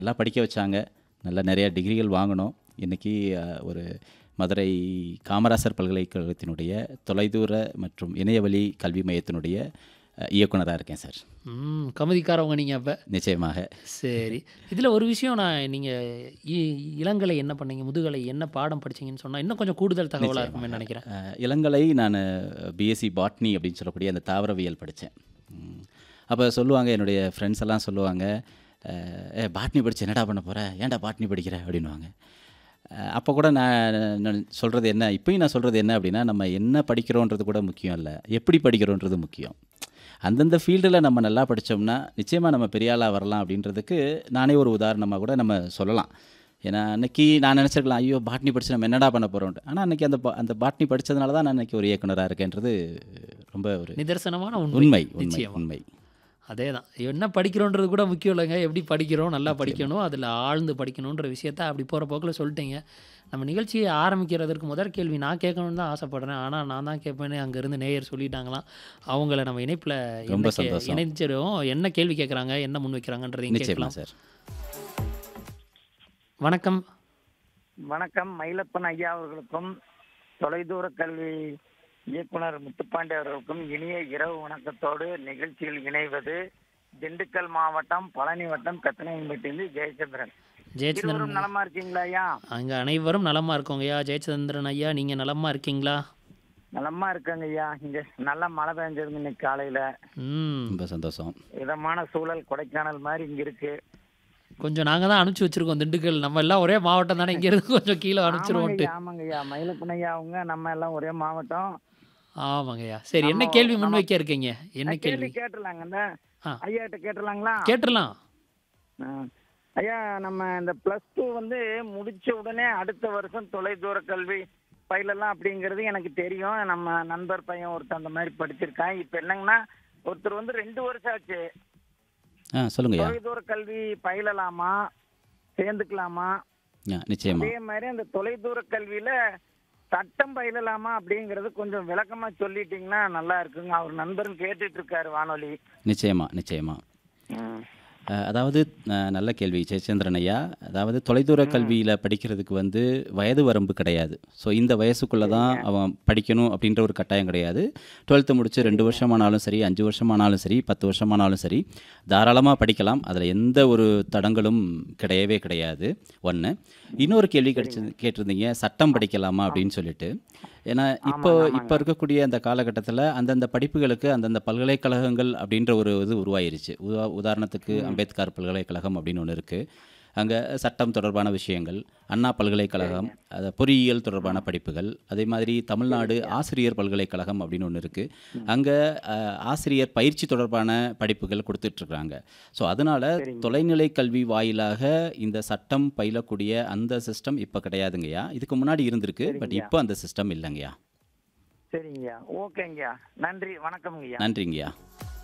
நல்லா படிக்க வச்சாங்க நல்லா நிறைய டிகிரிகள் வாங்கினோம் இன்றைக்கி ஒரு மதுரை காமராசர் பல்கலைக்கழகத்தினுடைய தொலைதூர மற்றும் இணையவழி கல்வி மையத்தினுடைய இயக்குனராக இருக்கேன் சார் ம் கமதிக்காரவங்க நீங்கள் அப்போ நிச்சயமாக சரி இதில் ஒரு விஷயம் நான் நீங்கள் இளங்கலை என்ன பண்ணீங்க முதுகலை என்ன பாடம் படிச்சீங்கன்னு சொன்னால் இன்னும் கொஞ்சம் கூடுதல் தகவலாக இருக்குமே நினைக்கிறேன் அஹ், இளங்கலை நான் பிஎஸ்சி பாட்னி அப்படின்னு சொல்லக்கூடிய அந்த தாவரவியல் படித்தேன் அப்போ சொல்லுவாங்க என்னுடைய ஃப்ரெண்ட்ஸ் எல்லாம் சொல்லுவாங்க அஹ், ஏ பாட்னி படிச்சு என்னடா பண்ண போகிற ஏன்டா பாட்னி படிக்கிற அப்படின்வாங்க அஹ், அப்போ கூட நான் நான் சொல்கிறது என்ன இப்பயும் நான் சொல்கிறது என்ன அப்படின்னா நம்ம என்ன படிக்கிறோன்றது கூட முக்கியம் இல்லை எப்படி படிக்கிறோன்றது முக்கியம் அந்தந்த ஃபீல்டில் நம்ம நல்லா படித்தோம்னா நிச்சயமாக நம்ம பெரிய ஆளாக வரலாம் அப்படின்றதுக்கு நானே ஒரு உதாரணமாக கூட நம்ம சொல்லலாம் ஏன்னா அன்னைக்கு நான் நினச்சிருக்கலாம் ஐயோ பாட்னி படிச்சு நம்ம என்னடா பண்ண போகிறோன்ட்டு ஆனால் அன்னைக்கு அந்த பா- அந்த பாட்னி படித்ததுனால தான் நான் அன்னைக்கு ஒரு இயக்குனராக இருக்கேன்றது ரொம்ப ஒரு நிதர்சனமான உண்மை உண்மை உண்மை நிச்சயமா. உண்மை அதே தான் என்ன படிக்கிறோன்றது கூட முக்கியம் இல்லைங்க எப்படி படிக்கிறோம் நல்லா படிக்கணும் அதில் ஆழ்ந்து படிக்கணுன்ற விஷயத்த அப்படி போகிற போக்கில் சொல்லிட்டீங்க நம்ம நிகழ்ச்சியை ஆரம்பிக்கிறதற்கு முதல் கேள்வி நான் கேட்கணும்னு தான் ஆசைப்படுறேன் ஆனால் நான் தான் கேட்பேன்னு அங்கேருந்து நேயர் சொல்லிட்டாங்களாம் அவங்கள நம்ம இணைப்பில் ரொம்ப சந்தோஷம். இணைச்சிடும் என்ன கேள்வி கேட்குறாங்க என்ன முன் வைக்கிறாங்கன்றதையும் நிச்சயமா கேட்கலாம் சார் வணக்கம் வணக்கம் மயிலப்பன் ஐயா அவர்களுக்கும் தொலைதூர கல்வி இயக்குனர் முத்துப்பாண்டி அவர்களுக்கும் இனிய இரவு வணக்கத்தோடு நிகழ்ச்சியில் இணைவது திண்டுக்கல் மாவட்டம் பழனி வட்டம் கத்தனையம்பட்டியிலிருந்து ஜெயச்சந்திரன் ஜெயச்சந்திரன் இருவரும் நலமா இருக்கீங்களா ஐயா அங்கே அனைவரும் நலமாக இருக்கோங்க ஐயா ஜெயச்சந்திரன் ஐயா நீங்கள் நலமாக இருக்கீங்களா நலமா இருக்காங்க ஐயா இங்க நல்லா மழை பெஞ்சதுங்க இன்னைக்கு காலையில ம் ரொம்ப சந்தோஷம் இதமான சூழல் கொடைக்கானல் மாதிரி இங்க இருக்கு கொஞ்சம் நாங்கள் தான் அனுப்பிச்சி வச்சிருக்கோம் திண்டுக்கல் நம்ம எல்லாம் ஒரே மாவட்டம் தானே இங்கேருந்து கொஞ்சம் கீழே ஆமாங்க அனுப்பிச்சிருவோன்ட்டு ஐயா, ஆமாங்க ஐயா மயிலப்பன் ஐயா அவங்க நம்ம எல்லாம் ஒரே மாவட்டம் ஆமாங்கய்யா சரி என்ன நம்ம- கேள்வி நம்ம- முன்வைக்க இருக்கீங்க என்ன கேள்வி கேள்வி கேட்டுலாங்க இந்த ஆ. ஐயா கிட்ட கேட்டுலாங்களா கேட்டுடலாம் ஆ. ஐயா நம்ம இந்த ப்ளஸ் டூ வந்து முடிச்ச உடனே அடுத்த வருஷம் தொலைதூர கல்வி பயிலலாம் அப்படிங்கிறது எனக்கு தெரியும் நம்ம நண்பர் பையன் ஒருத்தன் அந்த மாதிரி படிச்சிருக்கான் இப்போ என்னங்கன்னா ஒருத்தர் வந்து ரெண்டு வருஷம் ஆச்சு ஆ சொல்லுங்கய்யா தொலைதூர கல்வி பயிலலாமா சேர்ந்துக்கலாமா ஆ நிச்சயமா அதே மாதிரி அந்த தொலைதூர கல்வியில சட்டம் பயிலலாமா அப்படிங்கறது கொஞ்சம் விளக்கமா சொல்லிட்டீங்கன்னா நல்லா இருக்குங்க அவர் நண்பரும் கேட்டுட்டு இருக்காரு வானொலி நிச்சயமா நிச்சயமா ம். அஹ், அதாவது அஹ், நல்ல கேள்வி ஜெயச்சந்திரன் ஐயா அதாவது தொலைதூர கல்வியில் படிக்கிறதுக்கு வந்து வயது வரம்பு கிடையாது ஸோ இந்த வயசுக்குள்ளே தான் அவன் படிக்கணும் அப்படின்ற ஒரு கட்டாயம் கிடையாது டுவெல்த்து முடிச்சு ரெண்டு வருஷமானாலும் சரி அஞ்சு வருஷமானாலும் சரி பத்து வருஷமானாலும் சரி தாராளமாக படிக்கலாம் அதில் எந்த ஒரு தடங்களும் கிடையவே கிடையாது ஒன்று இன்னொரு கேள்வி கிடைச்சது கேட்டிருந்தீங்க சட்டம் படிக்கலாமா அப்படின்னு சொல்லிட்டு ஏன்னா இப்போ இப்போ இருக்கக்கூடிய அந்த காலகட்டத்தில் அந்தந்த படிப்புகளுக்கு அந்தந்த பல்கலைக்கழகங்கள் அப்படின்ற ஒரு இது உருவாயிருச்சு உதா உதாரணத்துக்கு அம்பேத்கர் பல்கலைக்கழகம் அப்படின்னு ஒன்று இருக்குது அங்கே சட்டம் தொடர்பான விஷயங்கள் அண்ணா பல்கலைக்கழகம் அது பொறியியல் தொடர்பான படிப்புகள் அதே மாதிரி தமிழ்நாடு ஆசிரியர் பல்கலைக்கழகம் அப்படின்னு ஒன்று இருக்குது அங்கே ஆசிரியர் பயிற்சி தொடர்பான படிப்புகள் கொடுத்துட்ருக்குறாங்க ஸோ அதனால் தொலைநிலை கல்வி வாயிலாக இந்த சட்டம் பயிலக்கூடிய அந்த சிஸ்டம் இப்போ கிடையாதுங்கய்யா இதுக்கு முன்னாடி இருந்திருக்கு பட் இப்போ அந்த சிஸ்டம் இல்லைங்கய்யா சரிங்கய்யா ஓகேங்கய்யா நன்றி வணக்கம்ங்கய்யா நன்றிங்கய்யா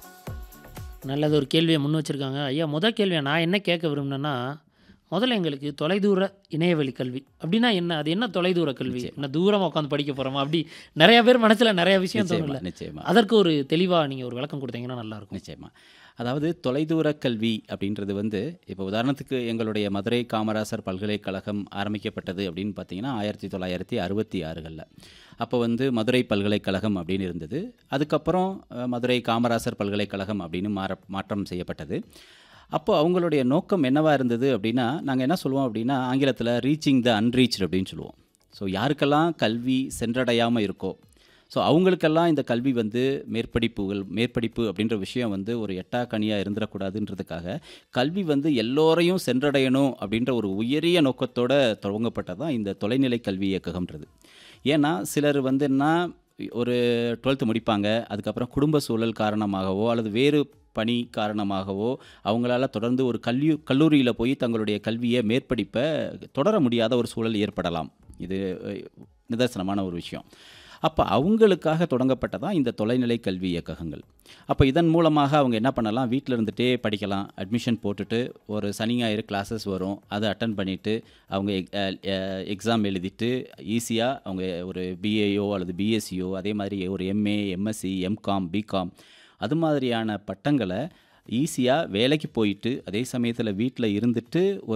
நல்லது ஒரு கேள்வியை முன் வச்சிருக்காங்க ஐயா முதல் கேள்வியை நான் என்ன கேட்க விரும்பினேன்னா முதல்ல எங்களுக்கு தொலைதூர இணையவழி கல்வி அப்படின்னா என்ன அது என்ன தொலைதூர கல்வி என்ன தூரமாக உட்காந்து படிக்க போகிறோமா அப்படி நிறைய பேர் மனசில் நிறைய விஷயம் நிச்சயமா தோணும்ல நிச்சயமா அதற்கு ஒரு தெளிவாக நீங்கள் ஒரு விளக்கம் கொடுத்தீங்கன்னா நல்லாயிருக்கும் நிச்சயமா அதாவது தொலைதூர கல்வி அப்படின்றது வந்து இப்போ உதாரணத்துக்கு எங்களுடைய மதுரை காமராசர் பல்கலைக்கழகம் ஆரம்பிக்கப்பட்டது அப்படின்னு பார்த்தீங்கன்னா ஆயிரத்தி தொள்ளாயிரத்தி அறுபத்தி ஆறுகளில் அப்போ வந்து மதுரை பல்கலைக்கழகம் அப்படின்னு இருந்தது அதுக்கப்புறம் அஹ், மதுரை காமராசர் பல்கலைக்கழகம் அப்படின்னு மாற மாற்றம் செய்யப்பட்டது அப்போ அவங்களுடைய நோக்கம் என்னவா இருந்தது அப்படின்னா நாங்கள் என்ன சொல்லுவோம் அப்படின்னா ஆங்கிலத்தில் ரீச்சிங் த அன்ரீச்டு அப்படின்னு சொல்லுவோம் ஸோ யாருக்கெல்லாம் கல்வி சென்றடையாமல் இருக்கோ ஸோ அவங்களுக்கெல்லாம் இந்த கல்வி வந்து மேற்படிப்புகள் மேற்படிப்பு அப்படின்ற விஷயம் வந்து ஒரு எட்டா கனியாக இருந்துடக்கூடாதுன்றதுக்காக கல்வி வந்து எல்லோரையும் சென்றடையணும் அப்படின்ற ஒரு உயரிய நோக்கத்தோட துவங்கப்பட்டதான் இந்த தொலைநிலை கல்வி இயக்ககம்ன்றது ஏன்னா சிலர் வந்து என்ன ஒரு டுவெல்த்து முடிப்பாங்க அதுக்கப்புறம் குடும்ப சூழல் காரணமாகவோ அல்லது வேறு பணி காரணமாகவோ அவங்களால தொடர்ந்து ஒரு கல்வி கல்லூரியில் போய் தங்களுடைய கல்வியை மேற்படிப்பை தொடர முடியாத ஒரு சூழல் ஏற்படலாம் இது அஹ், நிதர்சனமான ஒரு விஷயம் அப்போ அவங்களுக்காக தொடங்கப்பட்டதான் இந்த தொலைநிலை கல்வி இயக்ககங்கள் அப்போ இதன் மூலமாக அவங்க என்ன பண்ணலாம் வீட்டில் இருந்துகிட்டே படிக்கலாம் அட்மிஷன் போட்டுட்டு ஒரு சனி ஞாயிறு கிளாஸஸ் வரும் அதை அட்டன் பண்ணிவிட்டு அவங்க எக்ஸாம் எழுதிட்டு ஈஸியாக அவங்க ஒரு பிஏயோ அல்லது பிஎஸ்சியோ அதே மாதிரி ஒரு எம்ஏ எம்எஸ்சி எம்காம் பிகாம் அது மாதிரியான பட்டங்களை ஈஸியாக வேலைக்கு போயிட்டு அதே சமயத்தில் வீட்டில் இருந்துட்டு ஒரு